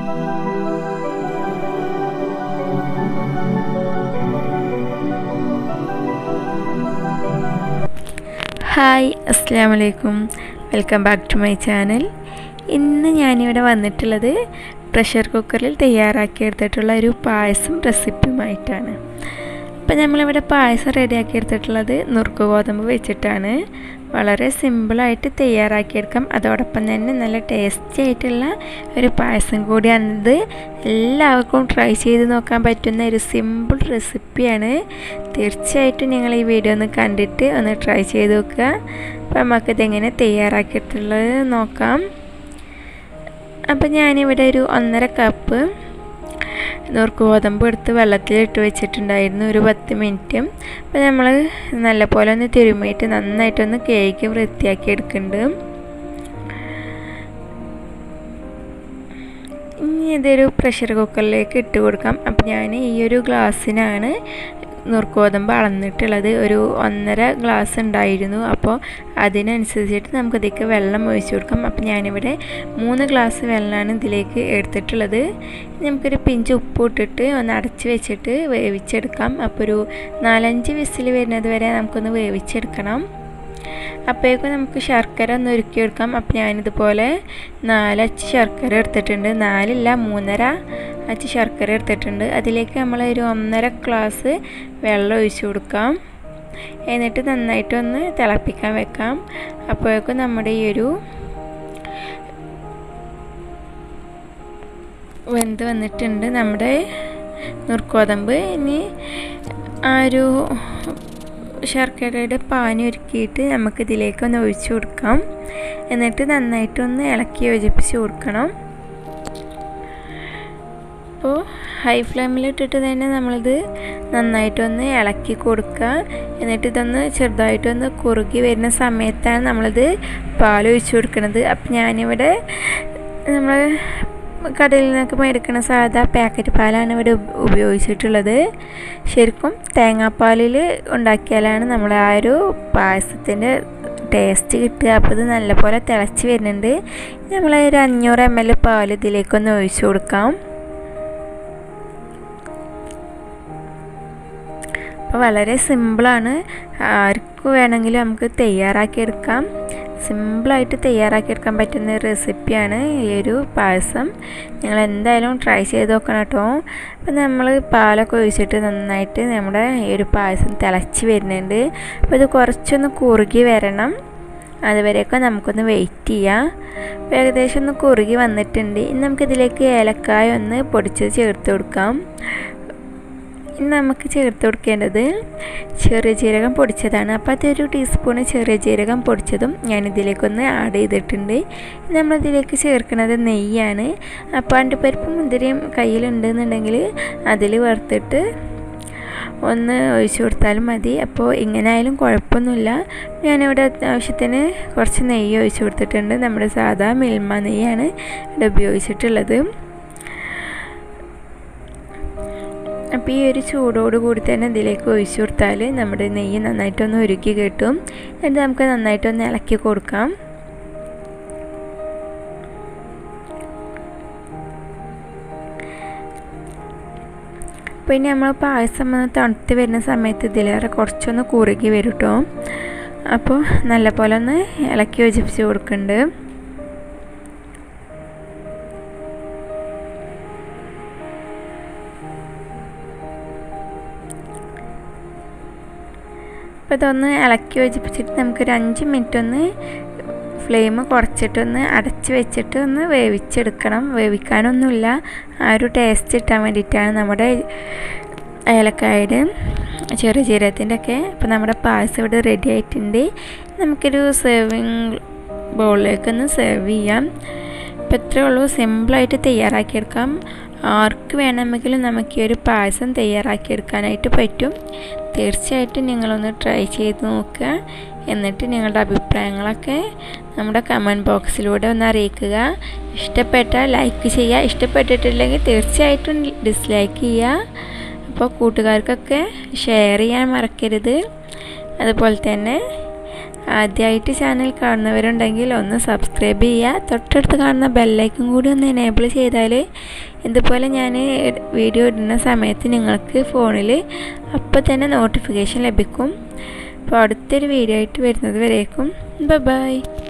hi അസ്സാം വലൈക്കും welcome back to my channel ഇന്ന് ഞാനിവിടെ വന്നിട്ടുള്ളത് പ്രഷർ കുക്കറിൽ തയ്യാറാക്കി എടുത്തിട്ടുള്ള ഒരു പായസം റെസിപ്പിയുമായിട്ടാണ് അപ്പോൾ നമ്മളിവിടെ പായസം റെഡിയാക്കി എടുത്തിട്ടുള്ളത് നുറുക്ക് ഗോതമ്പ് വെച്ചിട്ടാണ് വളരെ സിമ്പിളായിട്ട് തയ്യാറാക്കിയെടുക്കാം അതോടൊപ്പം തന്നെ നല്ല ടേസ്റ്റി ആയിട്ടുള്ള ഒരു പായസം കൂടിയാണിത് എല്ലാവർക്കും ട്രൈ ചെയ്ത് നോക്കാൻ പറ്റുന്ന ഒരു സിമ്പിൾ റെസിപ്പിയാണ് തീർച്ചയായിട്ടും നിങ്ങൾ ഈ വീഡിയോ ഒന്ന് കണ്ടിട്ട് ഒന്ന് ട്രൈ ചെയ്ത് നോക്കുക അപ്പോൾ നമുക്കിതെങ്ങനെ തയ്യാറാക്കിയിട്ടുള്ളത് നോക്കാം അപ്പോൾ ഞാനിവിടെ ഒരു ഒന്നര കപ്പ് നുറുക്ക് ഗോതമ്പ് എടുത്ത് വെള്ളത്തിലിട്ട് വെച്ചിട്ടുണ്ടായിരുന്നു ഒരു പത്ത് മിനിറ്റ് അപ്പോൾ നമ്മൾ നല്ലപോലെ ഒന്ന് തിരുമ്മിയിട്ട് നന്നായിട്ടൊന്ന് കേക്ക് വൃത്തിയാക്കി എടുക്കുന്നുണ്ട് ഇനി ഇതൊരു പ്രഷർ കുക്കറിലേക്ക് ഇട്ട് കൊടുക്കാം അപ്പം ഞാൻ ഈ ഒരു ഗ്ലാസ്സിനാണ് നുറുക്ക് ഗോതമ്പ് അളന്നിട്ടുള്ളത് ഒരു ഒന്നര ഗ്ലാസ് ഉണ്ടായിരുന്നു അപ്പോൾ അതിനനുസരിച്ചിട്ട് നമുക്ക് ഇതിലേക്ക് വെള്ളം ഒഴിച്ചു കൊടുക്കാം അപ്പോൾ ഞാനിവിടെ മൂന്ന് ഗ്ലാസ് വെള്ളമാണ് ഇതിലേക്ക് എടുത്തിട്ടുള്ളത് നമുക്കൊരു പിഞ്ച് ഉപ്പ് ഇട്ടിട്ട് ഒന്ന് അടച്ച് വെച്ചിട്ട് വേവിച്ചെടുക്കാം അപ്പോൾ ഒരു നാലഞ്ച് വിസിൽ വരുന്നത് വരെ നമുക്കൊന്ന് വേവിച്ചെടുക്കണം അപ്പോഴേക്കും നമുക്ക് ശർക്കര ഒന്ന് ഒരുക്കിയെടുക്കാം അപ്പോൾ ഞാനിതുപോലെ നാലച്ച് ശർക്കര എടുത്തിട്ടുണ്ട് നാലില്ല മൂന്നര അച്ച് ശർക്കര എടുത്തിട്ടുണ്ട് അതിലേക്ക് നമ്മൾ ഒരു ഒന്നര ഗ്ലാസ് വെള്ളം ഒഴിച്ചു കൊടുക്കാം എന്നിട്ട് നന്നായിട്ടൊന്ന് തിളപ്പിക്കാൻ വെക്കാം അപ്പോഴേക്കും നമ്മുടെ ഈ ഒരു വെന്ത് വന്നിട്ടുണ്ട് നമ്മുടെ നുറുക്കോതമ്പ് ഇനി ആ ഒരു ശർക്കരയുടെ പാനി ഒരുക്കിയിട്ട് നമുക്കിതിലേക്ക് ഒന്ന് ഒഴിച്ചു കൊടുക്കാം എന്നിട്ട് നന്നായിട്ടൊന്ന് ഇളക്കി യോജിപ്പിച്ച് കൊടുക്കണം അപ്പോൾ ഹൈ ഫ്ലെയിമിലിട്ടിട്ട് തന്നെ നമ്മളിത് നന്നായിട്ടൊന്ന് ഇളക്കി കൊടുക്കുക എന്നിട്ട് ഇതൊന്ന് ചെറുതായിട്ടൊന്ന് കുറുകി വരുന്ന സമയത്താണ് നമ്മളിത് പാൽ ഒഴിച്ചു കൊടുക്കുന്നത് അപ്പം ഞാനിവിടെ നമ്മൾ കടയിൽ നിന്നൊക്കെ മേടിക്കുന്ന സാധാ പാക്കറ്റ് പാലാണ് ഇവിടെ ഉപയോഗിച്ചിട്ടുള്ളത് ശരിക്കും തേങ്ങാപ്പാലിൽ ഉണ്ടാക്കിയാലാണ് നമ്മൾ ആ ഒരു പായസത്തിൻ്റെ ടേസ്റ്റ് കിട്ടുക അപ്പോൾ ഇത് നല്ലപോലെ തിളച്ച് വരുന്നുണ്ട് നമ്മൾ ഒരു അഞ്ഞൂറ് എം എൽ പാൽ ഇതിലേക്കൊന്ന് ഒഴിച്ചു കൊടുക്കാം അപ്പോൾ വളരെ സിമ്പിളാണ് ആർക്ക് വേണമെങ്കിലും നമുക്ക് തയ്യാറാക്കിയെടുക്കാം സിമ്പിളായിട്ട് തയ്യാറാക്കിയെടുക്കാൻ പറ്റുന്ന റെസിപ്പിയാണ് ഈ ഒരു പായസം നിങ്ങൾ എന്തായാലും ട്രൈ ചെയ്ത് നോക്കണം കേട്ടോ അപ്പോൾ നമ്മൾ പാലൊക്കെ ഒഴിച്ചിട്ട് നന്നായിട്ട് നമ്മുടെ ഈ ഒരു പായസം തിളച്ച് വരുന്നുണ്ട് അപ്പോൾ ഇത് കുറച്ചൊന്ന് കുറുകി വരണം അതുവരെയൊക്കെ നമുക്കൊന്ന് വെയിറ്റ് ചെയ്യാം അപ്പോൾ ഏകദേശം ഒന്ന് കുറുകി വന്നിട്ടുണ്ട് ഇനി നമുക്കിതിലേക്ക് ഏലക്കായ ഒന്ന് പൊടിച്ചത് ചേർത്ത് കൊടുക്കാം ഇനി നമുക്ക് ചേർത്ത് കൊടുക്കേണ്ടത് ചെറിയ ജീരകം പൊടിച്ചതാണ് അപ്പോൾ അതൊരു ടീസ്പൂണ് ചെറിയ ജീരകം പൊടിച്ചതും ഞാനിതിലേക്കൊന്ന് ആഡ് ചെയ്തിട്ടുണ്ട് നമ്മളിതിലേക്ക് ചേർക്കുന്നത് നെയ്യാണ് അപ്പോൾ അണ്ടിപ്പരിപ്പും മുന്തിരിയും കയ്യിലുണ്ടെന്നുണ്ടെങ്കിൽ അതിൽ വറുത്തിട്ട് ഒന്ന് ഒഴിച്ചു കൊടുത്താലും മതി അപ്പോൾ ഇങ്ങനെ ആയാലും കുഴപ്പമൊന്നുമില്ല ഞാനിവിടെ ആവശ്യത്തിന് കുറച്ച് നെയ്യ് ഒഴിച്ചു കൊടുത്തിട്ടുണ്ട് നമ്മുടെ സാധാ മിൽമ നെയ്യാണ് ഇവിടെ ഉപയോഗിച്ചിട്ടുള്ളത് അപ്പോൾ ഈ ഒരു ചൂടോട് കൂടി തന്നെ ഇതിലേക്ക് ഒഴിച്ചു കൊടുത്താൽ നമ്മുടെ നെയ്യ് നന്നായിട്ടൊന്ന് ഉരുക്കി കിട്ടും എന്നിട്ട് നമുക്ക് നന്നായിട്ടൊന്ന് ഇളക്കി കൊടുക്കാം അപ്പോൾ ഇനി നമ്മൾ പായസം ഒന്ന് തണുത്ത് വരുന്ന സമയത്ത് ഇതിലേറെ കുറച്ചൊന്ന് കുറുകി വരും കേട്ടോ അപ്പോൾ നല്ലപോലെ ഒന്ന് ഇളക്കി യോജിപ്പിച്ച് കൊടുക്കുന്നുണ്ട് അപ്പോൾ ഇതൊന്ന് ഇളക്കി യോജിപ്പിച്ചിട്ട് നമുക്കൊരു അഞ്ച് മിനിറ്റ് ഒന്ന് ഫ്ലെയിം കുറച്ചിട്ടൊന്ന് അടച്ച് വെച്ചിട്ട് ഒന്ന് വേവിച്ചെടുക്കണം വേവിക്കാനൊന്നുമില്ല ആ ഒരു ടേസ്റ്റ് കിട്ടാൻ വേണ്ടിയിട്ടാണ് നമ്മുടെ ഏലക്കായുടെ ചെറിയ ജീരകത്തിൻ്റെ ഒക്കെ അപ്പോൾ നമ്മുടെ പായസം ഇവിടെ റെഡി ആയിട്ടുണ്ട് നമുക്കൊരു സെർവിങ് ബൗളിലേക്കൊന്ന് സെർവ് ചെയ്യാം അപ്പോൾ ഇത്രയേ ഉള്ളൂ സിമ്പിളായിട്ട് തയ്യാറാക്കിയെടുക്കാം ആർക്ക് വേണമെങ്കിലും നമുക്ക് ഈ ഒരു പായസം തയ്യാറാക്കിയെടുക്കാനായിട്ട് പറ്റും തീർച്ചയായിട്ടും നിങ്ങളൊന്ന് ട്രൈ ചെയ്ത് നോക്കുക എന്നിട്ട് നിങ്ങളുടെ അഭിപ്രായങ്ങളൊക്കെ നമ്മുടെ കമൻറ്റ് ബോക്സിലൂടെ ഒന്ന് അറിയിക്കുക ഇഷ്ടപ്പെട്ടാൽ ലൈക്ക് ചെയ്യുക ഇഷ്ടപ്പെട്ടിട്ടില്ലെങ്കിൽ തീർച്ചയായിട്ടും ഡിസ്ലൈക്ക് ചെയ്യുക അപ്പോൾ കൂട്ടുകാർക്കൊക്കെ ഷെയർ ചെയ്യാൻ മറക്കരുത് അതുപോലെ തന്നെ ആദ്യമായിട്ട് ചാനൽ കാണുന്നവരുണ്ടെങ്കിൽ ഒന്ന് സബ്സ്ക്രൈബ് ചെയ്യുക തൊട്ടടുത്ത് കാണുന്ന ബെല്ലൈക്കും കൂടി ഒന്ന് എനേബിൾ ചെയ്താൽ ഇതുപോലെ ഞാൻ വീഡിയോ ഇടുന്ന സമയത്ത് നിങ്ങൾക്ക് ഫോണിൽ അപ്പോൾ തന്നെ നോട്ടിഫിക്കേഷൻ ലഭിക്കും അപ്പോൾ അടുത്തൊരു വീഡിയോ ആയിട്ട് വരുന്നത് വരേക്കും ബൈ